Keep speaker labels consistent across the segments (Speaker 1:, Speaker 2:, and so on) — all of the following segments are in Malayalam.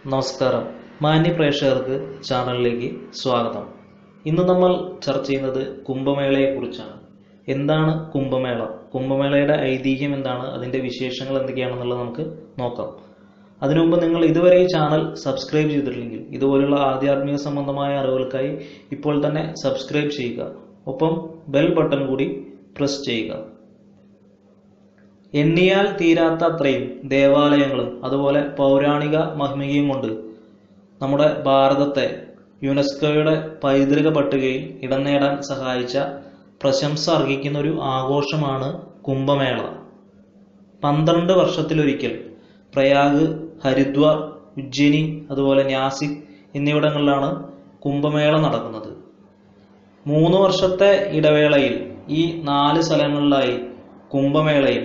Speaker 1: നമസ്കാരം മാന്യ പ്രേക്ഷകർക്ക് ചാനലിലേക്ക് സ്വാഗതം ഇന്ന് നമ്മൾ ചർച്ച ചെയ്യുന്നത് കുംഭമേളയെ കുറിച്ചാണ് എന്താണ് കുംഭമേള കുംഭമേളയുടെ ഐതിഹ്യം എന്താണ് അതിന്റെ വിശേഷങ്ങൾ എന്തൊക്കെയാണെന്നുള്ളത് നമുക്ക് നോക്കാം അതിനു മുമ്പ് നിങ്ങൾ ഇതുവരെ ഈ ചാനൽ സബ്സ്ക്രൈബ് ചെയ്തിട്ടില്ലെങ്കിൽ ഇതുപോലുള്ള ആധ്യാത്മിക സംബന്ധമായ അറിവുകൾക്കായി ഇപ്പോൾ തന്നെ സബ്സ്ക്രൈബ് ചെയ്യുക ഒപ്പം ബെൽ ബട്ടൺ കൂടി പ്രസ് ചെയ്യുക എണ്ണിയാൽ തീരാത്ത അത്രയും ദേവാലയങ്ങളും അതുപോലെ പൗരാണിക മഹിമയും കൊണ്ട് നമ്മുടെ ഭാരതത്തെ യുനെസ്കോയുടെ പൈതൃക പട്ടികയിൽ ഇടം നേടാൻ സഹായിച്ച പ്രശംസ അർഹിക്കുന്ന ഒരു ആഘോഷമാണ് കുംഭമേള പന്ത്രണ്ട് വർഷത്തിലൊരിക്കൽ പ്രയാഗ് ഹരിദ്വാർ ഉജ്ജയിനി അതുപോലെ നാസിക് എന്നിവിടങ്ങളിലാണ് കുംഭമേള നടക്കുന്നത് മൂന്ന് വർഷത്തെ ഇടവേളയിൽ ഈ നാല് സ്ഥലങ്ങളിലായി കുംഭമേളയും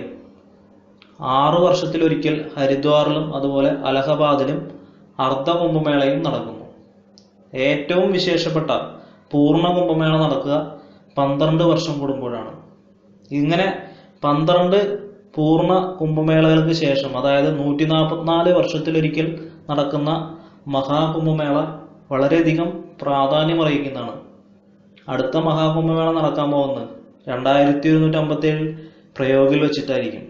Speaker 1: ആറു വർഷത്തിലൊരിക്കൽ ഹരിദ്വാറിലും അതുപോലെ അലഹബാദിലും അർദ്ധ കുംഭമേളയും നടക്കുന്നു ഏറ്റവും വിശേഷപ്പെട്ട പൂർണ്ണ കുംഭമേള നടക്കുക പന്ത്രണ്ട് വർഷം കൂടുമ്പോഴാണ് ഇങ്ങനെ പന്ത്രണ്ട് പൂർണ്ണ കുംഭമേളകൾക്ക് ശേഷം അതായത് നൂറ്റി നാൽപ്പത്തിനാല് വർഷത്തിലൊരിക്കൽ നടക്കുന്ന മഹാകുംഭമേള വളരെയധികം പ്രാധാന്യം അറിയിക്കുന്നതാണ് അടുത്ത മഹാകുംഭമേള നടക്കാൻ പോകുന്നത് രണ്ടായിരത്തി ഒരുന്നൂറ്റി അമ്പത്തി ഏഴിൽ പ്രയോഗിൽ വെച്ചിട്ടായിരിക്കും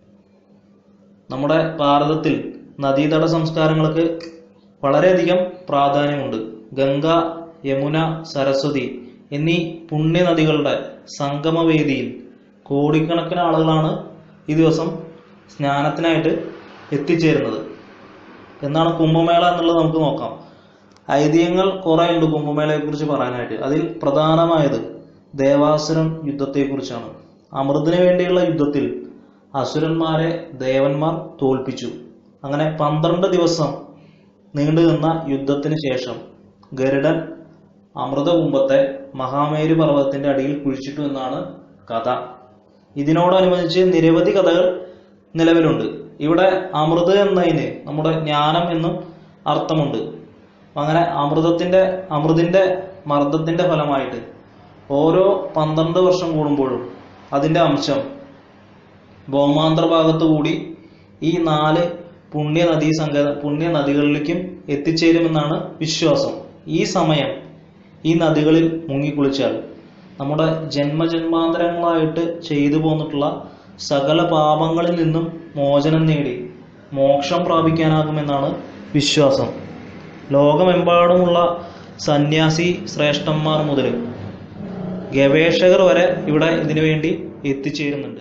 Speaker 1: നമ്മുടെ ഭാരതത്തിൽ നദീതട സംസ്കാരങ്ങൾക്ക് വളരെയധികം പ്രാധാന്യമുണ്ട് ഗംഗ യമുന സരസ്വതി എന്നീ പുണ്യനദികളുടെ സംഗമവേദിയിൽ കോടിക്കണക്കിന് ആളുകളാണ് ഈ ദിവസം സ്നാനത്തിനായിട്ട് എത്തിച്ചേരുന്നത് എന്നാണ് കുംഭമേള എന്നുള്ളത് നമുക്ക് നോക്കാം ഐതിഹ്യങ്ങൾ കുറെ ഉണ്ട് കുംഭമേളയെ കുറിച്ച് പറയാനായിട്ട് അതിൽ പ്രധാനമായത് ദേവാസുരൻ യുദ്ധത്തെക്കുറിച്ചാണ് അമൃതിനു വേണ്ടിയുള്ള യുദ്ധത്തിൽ അസുരന്മാരെ ദേവന്മാർ തോൽപ്പിച്ചു അങ്ങനെ പന്ത്രണ്ട് ദിവസം നീണ്ടു നിന്ന യുദ്ധത്തിന് ശേഷം ഗരുഡൻ അമൃതകുംഭത്തെ മഹാമേരു പർവ്വതത്തിന്റെ അടിയിൽ കുഴിച്ചിട്ടു എന്നാണ് കഥ ഇതിനോടനുബന്ധിച്ച് നിരവധി കഥകൾ നിലവിലുണ്ട് ഇവിടെ അമൃത് എന്നതിന് നമ്മുടെ ജ്ഞാനം എന്നും അർത്ഥമുണ്ട് അങ്ങനെ അമൃതത്തിന്റെ അമൃതിന്റെ മർദ്ദത്തിന്റെ ഫലമായിട്ട് ഓരോ പന്ത്രണ്ട് വർഷം കൂടുമ്പോഴും അതിന്റെ അംശം ഭൗമാന്തര ഭാഗത്തു കൂടി ഈ നാല് പുണ്യ നദീ സംഘ പുണ്യ നദികളിലേക്കും എത്തിച്ചേരുമെന്നാണ് വിശ്വാസം ഈ സമയം ഈ നദികളിൽ മുങ്ങിക്കുളിച്ചാൽ നമ്മുടെ ജന്മജന്മാന്തരങ്ങളായിട്ട് ചെയ്തു പോന്നിട്ടുള്ള സകല പാപങ്ങളിൽ നിന്നും മോചനം നേടി മോക്ഷം പ്രാപിക്കാനാകുമെന്നാണ് വിശ്വാസം ലോകമെമ്പാടുമുള്ള സന്യാസി ശ്രേഷ്ഠന്മാർ മുതൽ ഗവേഷകർ വരെ ഇവിടെ ഇതിനു വേണ്ടി എത്തിച്ചേരുന്നുണ്ട്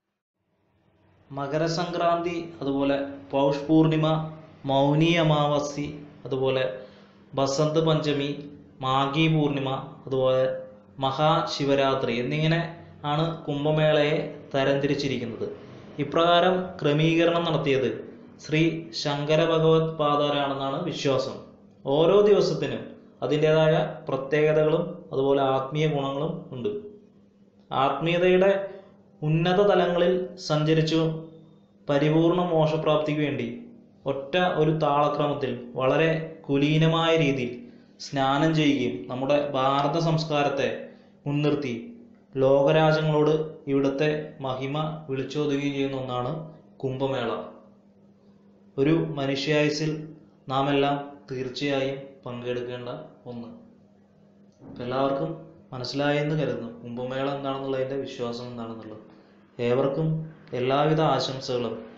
Speaker 1: മകരസംക്രാന്തി അതുപോലെ പൗഷ് പൂർണിമ മൗനി അമാവാസി അതുപോലെ ബസന്ത് പഞ്ചമി മാഘി പൂർണിമ അതുപോലെ മഹാശിവരാത്രി എന്നിങ്ങനെ ആണ് കുംഭമേളയെ തരംതിരിച്ചിരിക്കുന്നത് ഇപ്രകാരം ക്രമീകരണം നടത്തിയത് ശ്രീ ശങ്കര ഭഗവത് പാദരാണെന്നാണ് വിശ്വാസം ഓരോ ദിവസത്തിനും അതിൻ്റെതായ പ്രത്യേകതകളും അതുപോലെ ആത്മീയ ഗുണങ്ങളും ഉണ്ട് ആത്മീയതയുടെ ഉന്നത തലങ്ങളിൽ സഞ്ചരിച്ചു പരിപൂർണ മോക്ഷപ്രാപ്തിക്ക് വേണ്ടി ഒറ്റ ഒരു താളക്രമത്തിൽ വളരെ കുലീനമായ രീതിയിൽ സ്നാനം ചെയ്യുകയും നമ്മുടെ ഭാരത സംസ്കാരത്തെ മുൻനിർത്തി ലോകരാജ്യങ്ങളോട് ഇവിടുത്തെ മഹിമ വിളിച്ചോതുകയും ചെയ്യുന്ന ഒന്നാണ് കുംഭമേള ഒരു മനുഷ്യായുസിൽ നാം എല്ലാം തീർച്ചയായും പങ്കെടുക്കേണ്ട ഒന്ന് എല്ലാവർക്കും മനസ്സിലായെന്ന് കരുതുന്നു കുംഭമേള എന്താണെന്നുള്ളതിന്റെ വിശ്വാസം എന്താണെന്നുള്ളത് ഏവർക്കും എല്ലാവിധ ആശംസകളും